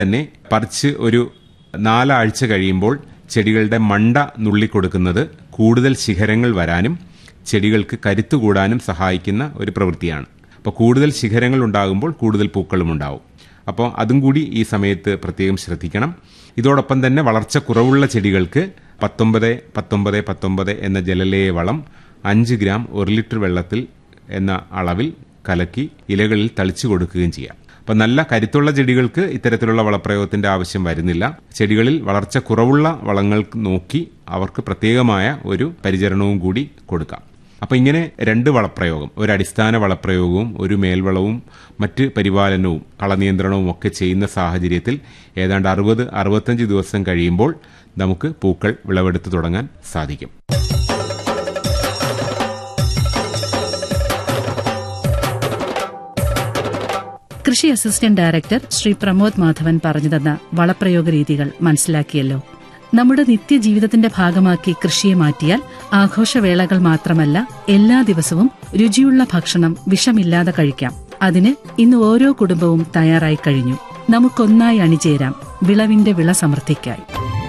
തന്നെ പറിച്ച് ഒരു നാലാഴ്ച കഴിയുമ്പോൾ ചെടികളുടെ മണ്ട നുള്ളിക്കൊടുക്കുന്നത് കൂടുതൽ ശിഖരങ്ങൾ വരാനും ചെടികൾക്ക് കരുത്തു കൂടാനും സഹായിക്കുന്ന ഒരു പ്രവൃത്തിയാണ് അപ്പോൾ കൂടുതൽ ശിഖരങ്ങൾ ഉണ്ടാകുമ്പോൾ കൂടുതൽ പൂക്കളും ഉണ്ടാവും അപ്പോൾ അതും കൂടി ഈ സമയത്ത് പ്രത്യേകം ശ്രദ്ധിക്കണം ഇതോടൊപ്പം തന്നെ വളർച്ച കുറവുള്ള ചെടികൾക്ക് പത്തൊമ്പത് പത്തൊമ്പത് പത്തൊമ്പത് എന്ന ജലലേയ വളം അഞ്ച് ഗ്രാം ഒരു ലിറ്റർ വെള്ളത്തിൽ എന്ന അളവിൽ കലക്കി ഇലകളിൽ തളിച്ചു കൊടുക്കുകയും ചെയ്യാം അപ്പം നല്ല കരുത്തുള്ള ചെടികൾക്ക് ഇത്തരത്തിലുള്ള വളപ്രയോഗത്തിന്റെ ആവശ്യം വരുന്നില്ല ചെടികളിൽ വളർച്ച കുറവുള്ള വളങ്ങൾ നോക്കി അവർക്ക് പ്രത്യേകമായ ഒരു പരിചരണവും കൂടി കൊടുക്കാം അപ്പം ഇങ്ങനെ രണ്ട് വളപ്രയോഗം ഒരു അടിസ്ഥാന വളപ്രയോഗവും ഒരു മേൽവളവും മറ്റ് പരിപാലനവും കളനിയന്ത്രണവും ഒക്കെ ചെയ്യുന്ന സാഹചര്യത്തിൽ ഏതാണ്ട് അറുപത് അറുപത്തഞ്ച് ദിവസം കഴിയുമ്പോൾ നമുക്ക് പൂക്കൾ വിളവെടുത്ത് തുടങ്ങാൻ സാധിക്കും കൃഷി അസിസ്റ്റന്റ് ഡയറക്ടർ ശ്രീ പ്രമോദ് മാധവൻ പറഞ്ഞുതന്ന വളപ്രയോഗ രീതികൾ മനസ്സിലാക്കിയല്ലോ നമ്മുടെ നിത്യജീവിതത്തിന്റെ ഭാഗമാക്കി കൃഷിയെ മാറ്റിയാൽ ആഘോഷവേളകൾ മാത്രമല്ല എല്ലാ ദിവസവും രുചിയുള്ള ഭക്ഷണം വിഷമില്ലാതെ കഴിക്കാം അതിന് ഇന്ന് ഓരോ കുടുംബവും തയ്യാറായി കഴിഞ്ഞു നമുക്കൊന്നായി അണിചേരാം വിളവിന്റെ വിള സമൃദ്ധിക്കായി